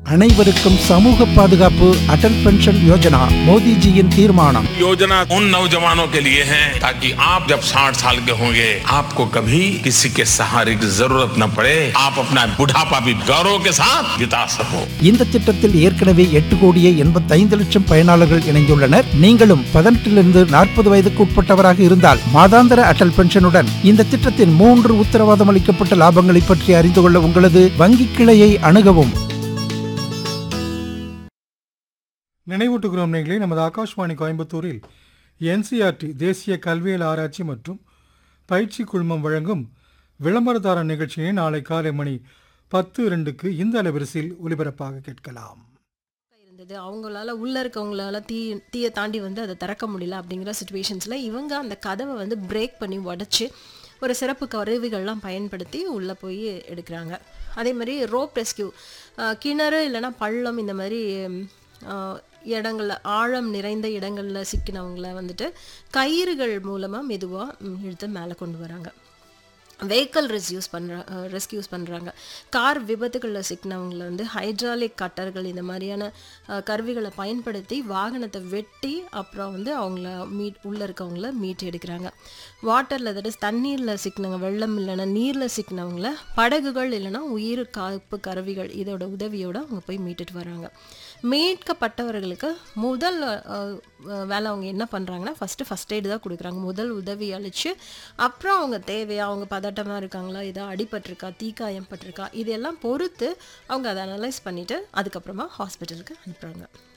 அனைவருக்கும் சமூக பாதுகாப்பு அடல் பென்ஷன் யோஜனா மோடிஜியின் தீர்மானம் योजना उन नौजवानों के लिए है ताकि आप जब 60 साल के होंगे आपको कभी किसी के सहारे की जरूरत न पड़े आप अपना बुढ़ापा भी गौरव के साथ बिता सको இந்த திட்டத்தில் ஏற்கனவே எட்டு கோடியே எண்பத்தைந்து லட்சம் பயனாளர்கள் இணைந்துள்ளனர் நீங்களும் பதினெட்டிலிருந்து நாற்பது வயதுக்கு உட்பட்டவராக இருந்தால் மாதாந்திர அடல் பென்ஷனுடன் இந்த திட்டத்தின் மூன்று உத்தரவாதம் அளிக்கப்பட்ட லாபங்களை பற்றி அறிந்து கொள்ள உங்களது வங்கி கிளையை அணுகவும் நினைவூட்டுகிறோம் நேர்களே நமது ஆகாஷ்வாணி கோயம்புத்தூரில் என்சிஆர்டி தேசிய கல்வியல் ஆராய்ச்சி மற்றும் பயிற்சி குழுமம் வழங்கும் விளம்பரதார நிகழ்ச்சியை நாளை காலை மணி பத்து இரண்டுக்கு இந்த அலைவரிசையில் ஒலிபரப்பாக கேட்கலாம் இருந்தது அவங்களால உள்ள இருக்கவங்களால தீ தீயை தாண்டி வந்து அதை திறக்க முடியல அப்படிங்கிற சுச்சுவேஷன்ஸில் இவங்க அந்த கதவை வந்து பிரேக் பண்ணி உடச்சி ஒரு சிறப்பு கருவிகள்லாம் பயன்படுத்தி உள்ளே போய் எடுக்கிறாங்க அதே மாதிரி ரோப் ரெஸ்கியூ கிணறு இல்லைன்னா பள்ளம் இந்த மாதிரி ஆஹ், இடங்கள்ல ஆழம் நிறைந்த இடங்களில் சிக்கினவங்கள வந்துட்டு கயிறுகள் மூலமாக மெதுவாக இழுத்து மேலே கொண்டு வராங்க வெஹிக்கல் ரெஸ்யூஸ் பண்ணுற ரெஸ்கியூஸ் பண்ணுறாங்க கார் விபத்துகளில் சிக்கினவங்கள வந்து ஹைட்ராலிக் கட்டர்கள் இந்த மாதிரியான அஹ், கருவிகளை பயன்படுத்தி வாகனத்தை வெட்டி அப்புறம் வந்து அவங்கள மீட் உள்ளே இருக்கவங்கள மீட் எடுக்கிறாங்க வாட்டரில் தட் இஸ் தண்ணீரில் சிக்கினவங்க வெள்ளம் இல்லைன்னா நீரில் சிக்கினவங்கள படகுகள் இல்லைன்னா உயிர் காப்பு கருவிகள் இதோட உதவியோட அவங்க போய் மீட்டுட்டு வராங்க மீட்கப்பட்டவர்களுக்கு முதல் அஹ், அஹ், வேலை அவங்க என்ன பண்ணுறாங்கன்னா ஃபஸ்ட்டு ஃபஸ்ட் எய்டு தான் கொடுக்குறாங்க முதல் உதவி அளித்து அப்புறம் அவங்க தேவையா அவங்க பதட்டமாக இருக்காங்களா ஏதோ அடிபட்டிருக்கா தீக்காயம் பட்டிருக்கா இதெல்லாம் பொறுத்து அவங்க அதை அனலைஸ் பண்ணிவிட்டு அதுக்கப்புறமா ஹாஸ்பிட்டலுக்கு அனுப்புகிறாங்க